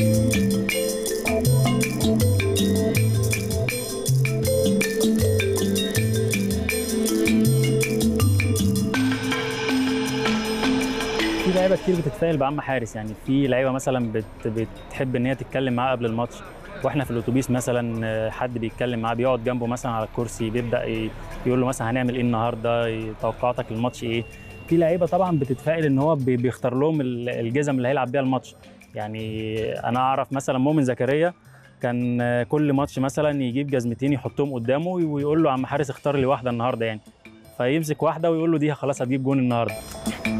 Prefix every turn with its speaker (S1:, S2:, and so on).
S1: في لعيبه كتير بتتفائل بعم حارس يعني في لعيبه مثلا بت بتحب ان هي تتكلم معاه قبل الماتش واحنا في الاتوبيس مثلا آه، حد بيتكلم معاه بيقعد جنبه مثلا على الكرسي بيبدا ي- يقول له مثلا هنعمل ايه النهارده ي- توقعاتك للماتش ايه في لعيبه طبعا بتتفائل ان هو بي- بيختار لهم ال- الجزم اللي هيلعب بيها الماتش يعني انا اعرف مثلا مؤمن زكريا كان آه، كل ماتش مثلا يجيب جزمتين يحطهم قدامه ويقول له عم حارس اختار لي واحده النهارده يعني فيمسك واحده ويقول له دي خلاص هتجيب جون النهارده